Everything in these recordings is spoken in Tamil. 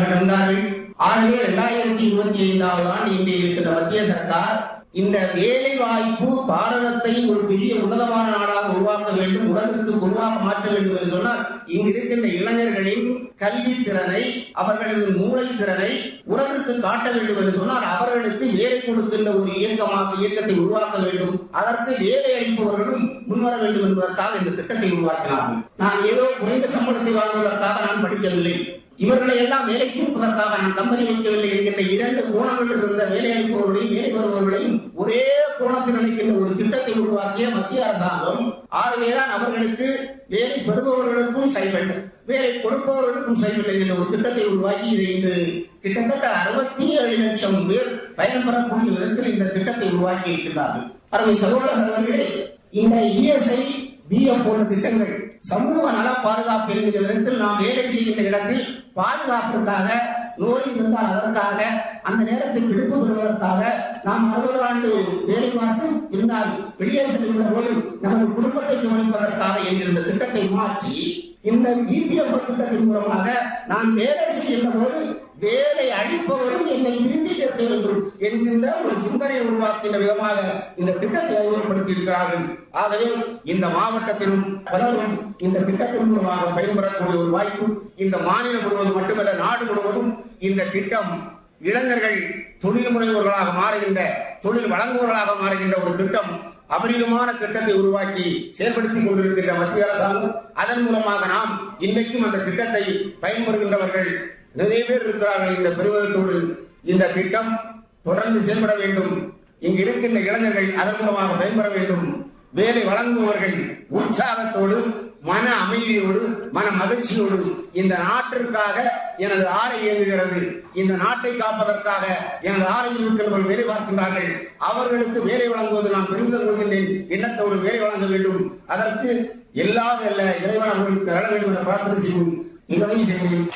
இருந்தார்கள் ஆகவே இரண்டாயிரத்தி இருபத்தி ஐந்தாவது ஆண்டு இங்கே இருக்கிற மத்திய சர்க்கார் இந்த வேலை வாய்ப்பு பாரதத்தை ஒரு பெரிய உன்னதமான நாடாக உருவாக்க வேண்டும் உலகத்துக்கு உருவாக்க மாற்ற வேண்டும் என்று சொன்னால் இங்கு இருக்கின்ற இளைஞர்களின் கல்வி திறனை அவர்களது மூளை திறனை உலகத்துக்கு காட்ட வேண்டும் என்று சொன்னால் அவர்களுக்கு வேலை கொடுக்கின்ற ஒரு இயக்கமாக இயக்கத்தை உருவாக்க வேண்டும் அதற்கு வேலை அளிப்பவர்களும் முன்வர வேண்டும் என்பதற்காக இந்த திட்டத்தை உருவாக்கினார்கள் நான் ஏதோ குறைந்த சம்பளத்தை வாங்குவதற்காக நான் படிக்கவில்லை இவர்களை எல்லாம் வேலைக்கு கொடுப்பதற்காக நான் கம்பெனி வைக்கவில்லை என்கின்ற இரண்டு கோணங்கள் இருந்த வேலை அளிப்பவர்களையும் வேலை பெறுபவர்களையும் ஒரே கோணத்தில் நினைக்கின்ற ஒரு திட்டத்தை உருவாக்கிய மத்திய அரசாங்கம் ஆகவேதான் அவர்களுக்கு வேலை பெறுபவர்களுக்கும் சரிவல்லை வேலை கொடுப்பவர்களுக்கும் சரிவில்லை என்ற ஒரு திட்டத்தை உருவாக்கி இதை இன்று கிட்டத்தட்ட அறுபத்தி ஏழு லட்சம் பேர் பயன்பெறக்கூடிய விதத்தில் இந்த திட்டத்தை உருவாக்கி இருக்கிறார்கள் அருமை சகோதர சகோதரிகளே இந்த இஎஸ்ஐ பிஎம் போன்ற திட்டங்கள் சமூக நல பாதுகாப்பு என்கிற விதத்தில் நாம் வேலை செய்கின்ற இடத்தில் பாதுகாப்பிற்காக நோய் இருந்தால் அதற்காக அந்த நேரத்தில் விடுப்பு பெறுவதற்காக நாம் அறுபது ஆண்டு வேலை பார்த்து பின்னால் வெளியே செல்கின்ற போது நமது குடும்பத்தை கவனிப்பதற்காக என்கிற திட்டத்தை மாற்றி இந்த இபிஎஃப் திட்டத்தின் மூலமாக நான் வேலை செய்கின்ற போது வேலை அழிப்பவரும் என்னை விரும்பி கேட்க வேண்டும் என்கின்ற ஒரு சிந்தனை உருவாக்கின்ற விதமாக இந்த திட்டத்தை அறிமுகப்படுத்தி இருக்கிறார்கள் ஆகவே இந்த மாவட்டத்திலும் பலரும் இந்த திட்டத்தின் மூலமாக பயன்பெறக்கூடிய ஒரு வாய்ப்பு இந்த மாநிலம் முழுவதும் மட்டுமல்ல நாடு முழுவதும் இந்த திட்டம் இளைஞர்கள் தொழில் முனைவோர்களாக மாறுகின்ற தொழில் வழங்குவோர்களாக மாறுகின்ற ஒரு திட்டம் அபரிதமான திட்டத்தை உருவாக்கி செயல்படுத்திக் கொண்டிருக்கின்ற மத்திய அரசாங்கம் அதன் மூலமாக நாம் இன்றைக்கும் அந்த திட்டத்தை பயன்பெறுகின்றவர்கள் நிறைய பேர் இருக்கிறார்கள் இந்த பெறுவதற்கோடு இந்த திட்டம் தொடர்ந்து செயல்பட வேண்டும் இங்கு இருக்கின்ற இளைஞர்கள் அதன் மூலமாக பயன்பெற வேண்டும் வேலை வழங்குபவர்கள் உற்சாகத்தோடு மன அமைதியோடு மன மகிழ்ச்சியோடு இந்த நாட்டிற்காக எனது ஆலை இயங்குகிறது இந்த நாட்டை காப்பதற்காக எனது ஆலையில் இருக்கிறவர்கள் வேலை பார்க்கின்றார்கள் அவர்களுக்கு வேலை வழங்குவது நான் பெருமிதம் கொள்கின்றேன் எண்ணத்தோடு வேலை வழங்க வேண்டும் அதற்கு எல்லாம் அல்ல இறைவன் அவர்களுக்கு அழ வேண்டும் என்ற பிரார்த்தனை செய்யும் இதனை செய்கிறேன்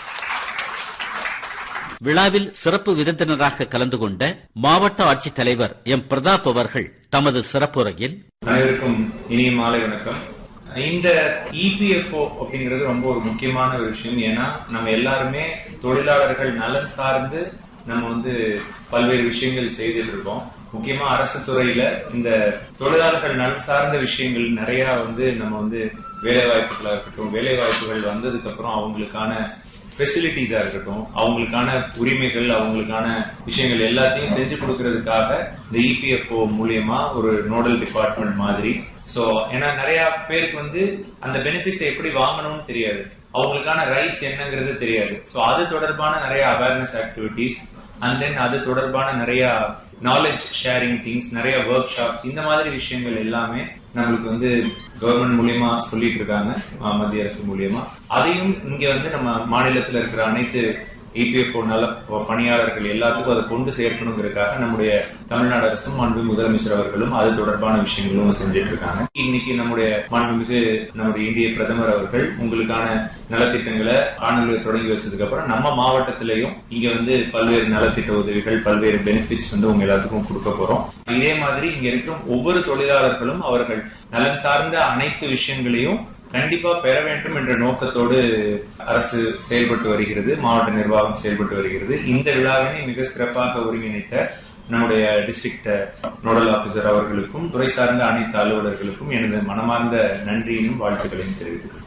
விழாவில் சிறப்பு விருந்தினராக கலந்து கொண்ட மாவட்ட ஆட்சித்தலைவர் எம் பிரதாப் அவர்கள் தமது சிறப்புரையில் அனைவருக்கும் இனிய மாலை வணக்கம் இந்த இபிஎஃப்ஓ அப்படிங்கிறது ரொம்ப ஒரு முக்கியமான ஒரு விஷயம் ஏன்னா நம்ம எல்லாருமே தொழிலாளர்கள் நலன் சார்ந்து நம்ம வந்து பல்வேறு விஷயங்கள் செய்துட்டு இருக்கோம் முக்கியமா அரசு துறையில இந்த தொழிலாளர்கள் நலன் சார்ந்த விஷயங்கள் நிறைய வந்து நம்ம வந்து வேலை வாய்ப்புகளா இருக்கட்டும் வேலை வாய்ப்புகள் வந்ததுக்கு அப்புறம் அவங்களுக்கான ஃபெசிலிட்டிஸா இருக்கட்டும் அவங்களுக்கான உரிமைகள் அவங்களுக்கான விஷயங்கள் எல்லாத்தையும் செஞ்சு கொடுக்கறதுக்காக இந்த இபிஎஃப்ஓ மூலியமா ஒரு நோடல் டிபார்ட்மெண்ட் மாதிரி சோ ஏன்னா நிறைய பேருக்கு வந்து அந்த பெனிஃபிட்ஸ் எப்படி வாங்கணும்னு தெரியாது அவங்களுக்கான ரைட்ஸ் என்னங்கிறது தெரியாது சோ அது தொடர்பான நிறைய அவேர்னஸ் ஆக்டிவிட்டிஸ் அண்ட் தென் அது தொடர்பான நிறைய நாலேஜ் ஷேரிங் திங்ஸ் நிறைய ஒர்க் ஷாப்ஸ் இந்த மாதிரி விஷயங்கள் எல்லாமே நம்மளுக்கு வந்து கவர்மெண்ட் மூலியமா சொல்லிட்டு இருக்காங்க அஹ் மத்திய அரசு மூலியமா அதையும் இங்க வந்து நம்ம மாநிலத்துல இருக்கிற அனைத்து இபிஎஃப்ஓ நல பணியாளர்கள் எல்லாத்துக்கும் அதை கொண்டு சேர்க்கணுங்கிறதுக்காக நம்முடைய தமிழ்நாடு அரசும் மாண்பு முதலமைச்சர் அவர்களும் அது தொடர்பான விஷயங்களும் செஞ்சுட்டு இருக்காங்க இன்னைக்கு நம்முடைய மாண்புமிகு நம்முடைய இந்திய பிரதமர் அவர்கள் உங்களுக்கான நலத்திட்டங்களை காணொலியை தொடங்கி வச்சதுக்கு அப்புறம் நம்ம மாவட்டத்திலையும் இங்க வந்து பல்வேறு நலத்திட்ட உதவிகள் பல்வேறு பெனிஃபிட்ஸ் வந்து உங்க எல்லாத்துக்கும் கொடுக்க போறோம் இதே மாதிரி இங்க இருக்கிற ஒவ்வொரு தொழிலாளர்களும் அவர்கள் நலன் சார்ந்த அனைத்து விஷயங்களையும் கண்டிப்பா பெற வேண்டும் என்ற நோக்கத்தோடு அரசு செயல்பட்டு வருகிறது மாவட்ட நிர்வாகம் செயல்பட்டு வருகிறது இந்த விழாவினை மிக சிறப்பாக ஒருங்கிணைத்த நம்முடைய டிஸ்ட்ரிக்ட் நோடல் ஆபீசர் அவர்களுக்கும் துறை சார்ந்த அனைத்து அலுவலர்களுக்கும் எனது மனமார்ந்த நன்றியையும் வாழ்த்துக்களையும் தெரிவித்துக்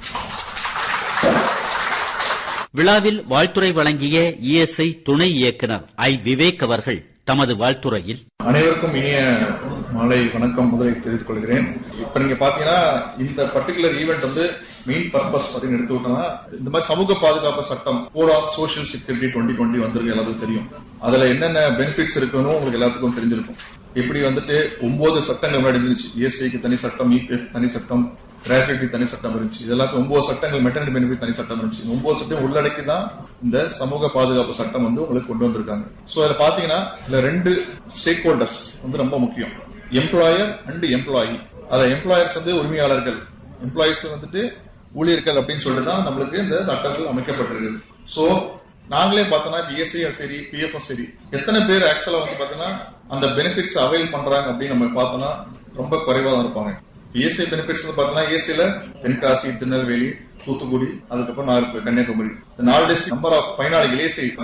விழாவில் வாழ்த்துரை வழங்கிய இஎஸ்ஐ துணை இயக்குனர் ஐ விவேக் அவர்கள் தமது வாழ்த்துரையில் அனைவருக்கும் இனிய மாலை வணக்கம் முதலில் தெரிவித்துக் கொள்கிறேன் இப்ப நீங்க பாத்தீங்கன்னா இந்த பர்டிகுலர் ஈவெண்ட் வந்து மெயின் பர்பஸ் அப்படின்னு எடுத்துக்கிட்டோம்னா இந்த மாதிரி சமூக பாதுகாப்பு சட்டம் code of social security twenty twenty வந்திருக்கு எல்லாத்துக்கும் தெரியும் அதுல என்னென்ன பெனிஃபிட்ஸ் இருக்குன்னு உங்களுக்கு எல்லாத்துக்கும் தெரிஞ்சிருக்கும் எப்படி வந்துட்டு ஒன்பது சட்டங்கள் முன்னாடி இருந்துச்சு இஎஸ்ஐக்கு தனி சட்டம் இபிஎஃப் தனி சட்டம் கிராஜுவேட்டி தனி சட்டம் இருந்துச்சு இதெல்லாத்தையும் ஒன்பது சட்டங்கள் மெட்டர்னிட்டி பெனிஃபிட் தனி சட்டம் இருந்துச்சு ஒன்பது சட்டம் உள்ளடக்கி தான் இந்த சமூக பாதுகாப்பு சட்டம் வந்து உங்களுக்கு கொண்டு வந்திருக்காங்க சோ அதுல பாத்தீங்கன்னா இதுல ரெண்டு ஸ்டேக் ஹோல்டர்ஸ் வந்து ரொம்ப முக்கியம் எம்ப்ளாயர் அண்ட் எம்ப்ளாயி அதுல எம்ப்ளாயர்ஸ் வந்து உரிமையாளர்கள் எம்ப்ளாயிஸ் வந்துட்டு ஊழியர்கள் அப்படின்னு சொல்லிட்டு தான் நம்மளுக்கு இந்த சட்டங்கள் அமைக்கப்பட்டிருக்குது சோ நாங்களே பார்த்தோம்னா பிஎஸ்சி சரி பிஎஃப் சரி எத்தனை பேர் ஆக்சுவலா வந்து பாத்தீங்கன்னா அந்த பெனிஃபிட்ஸ் அவைல் பண்றாங்க அப்படின்னு நம்ம பார்த்தோம்னா ரொம்ப குறைவா தான் இருப்பாங்க இஎஸ்ஐ பெனிஃபிட்ஸ் பார்த்தோம்னா ஏசியில தென்காசி திருநெல்வேலி தூத்துக்குடி அதுக்கப்புறம் நாகர்கோவில் கன்னியாகுமரி இந்த நாலு டிஸ்ட்ரிக்ட் நம்பர் ஆஃப் பயனாளிகள் ஏசி